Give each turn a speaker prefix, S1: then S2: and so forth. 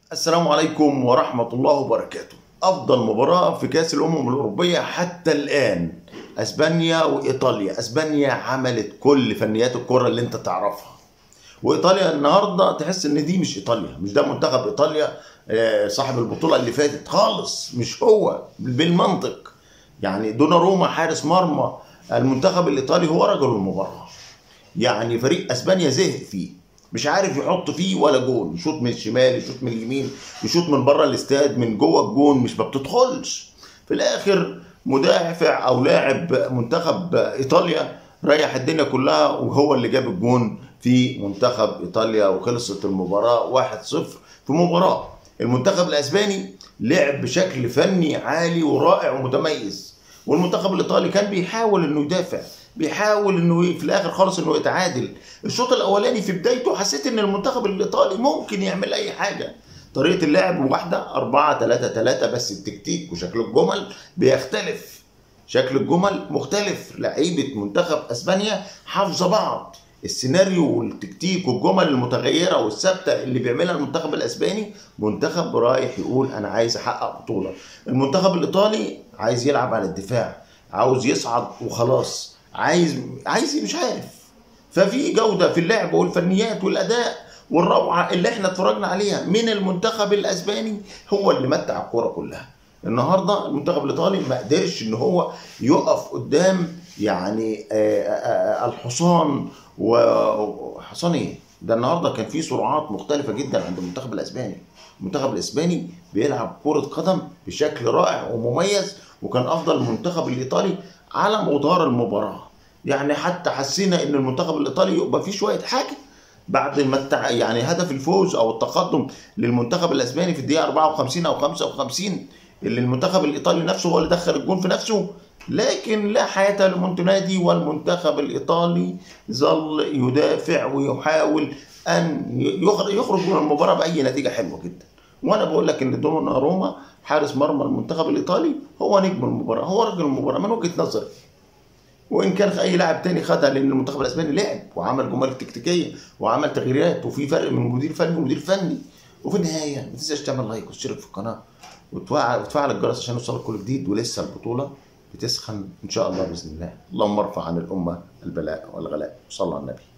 S1: السلام عليكم ورحمة الله وبركاته أفضل مباراة في كأس الأمم الأوروبية حتى الآن أسبانيا وإيطاليا أسبانيا عملت كل فنيات الكرة اللي أنت تعرفها وإيطاليا النهاردة تحس إن دي مش إيطاليا مش ده منتخب إيطاليا آه، صاحب البطولة اللي فاتت خالص مش هو بالمنطق يعني دوناروما حارس مرمى المنتخب الإيطالي هو رجل المباراة يعني فريق اسبانيا زهق فيه مش عارف يحط فيه ولا جون يشوط من الشمال يشوط من اليمين يشوط من بره الاستاد من جوه الجون مش ما بتدخلش في الاخر مدافع او لاعب منتخب ايطاليا ريح الدنيا كلها وهو اللي جاب الجون في منتخب ايطاليا وخلصت المباراه 1-0 في مباراه المنتخب الاسباني لعب بشكل فني عالي ورائع ومتميز والمنتخب الايطالي كان بيحاول انه يدافع بيحاول انه في الاخر خالص انه يتعادل الشوط الاولاني في بدايته حسيت ان المنتخب الايطالي ممكن يعمل اي حاجه طريقه اللعب واحده 4 3 3 بس التكتيك وشكل الجمل بيختلف شكل الجمل مختلف لعيبه منتخب اسبانيا حافظه بعض السيناريو والتكتيك والجمل المتغيره والثابته اللي بيعملها المنتخب الاسباني منتخب رايح يقول انا عايز احقق بطوله المنتخب الايطالي عايز يلعب على الدفاع عاوز يصعد وخلاص عايز عايز مش عارف ففي جوده في اللعب والفنيات والاداء والروعه اللي احنا اتفرجنا عليها من المنتخب الاسباني هو اللي متع الكوره كلها النهارده المنتخب الايطالي ما قدرش ان هو يقف قدام يعني آه، آه، آه، الحصان وحصان ايه؟ ده النهارده كان في سرعات مختلفه جدا عند المنتخب الاسباني المنتخب الاسباني بيلعب كره قدم بشكل رائع ومميز وكان افضل المنتخب الايطالي على مدار المباراه يعني حتى حسينا ان المنتخب الايطالي يبقى فيه شويه حاجه بعد ما التع... يعني هدف الفوز او التقدم للمنتخب الاسباني في الدقيقه 54 او 55 اللي المنتخب الايطالي نفسه هو اللي دخل الجون في نفسه لكن لا حياة لمونتنادي والمنتخب الإيطالي ظل يدافع ويحاول أن يخرج يخرج من المباراة بأي نتيجة حلوة جدا وأنا بقول لك إن دوناروما حارس مرمى المنتخب الإيطالي هو نجم المباراة هو رجل المباراة من وجهة نظري وان كان اي لاعب تاني خدها لان المنتخب الاسباني لعب وعمل جمل تكتيكيه وعمل تغييرات وفي فرق من مدير فني ومدير فني وفي النهايه ما تنساش تعمل لايك وتشترك في القناه وتفعل وتفعل الجرس عشان يوصلك كل جديد ولسه البطوله بتسخن ان شاء الله باذن الله اللهم ارفع عن الامه البلاء والغلاء صلى على النبي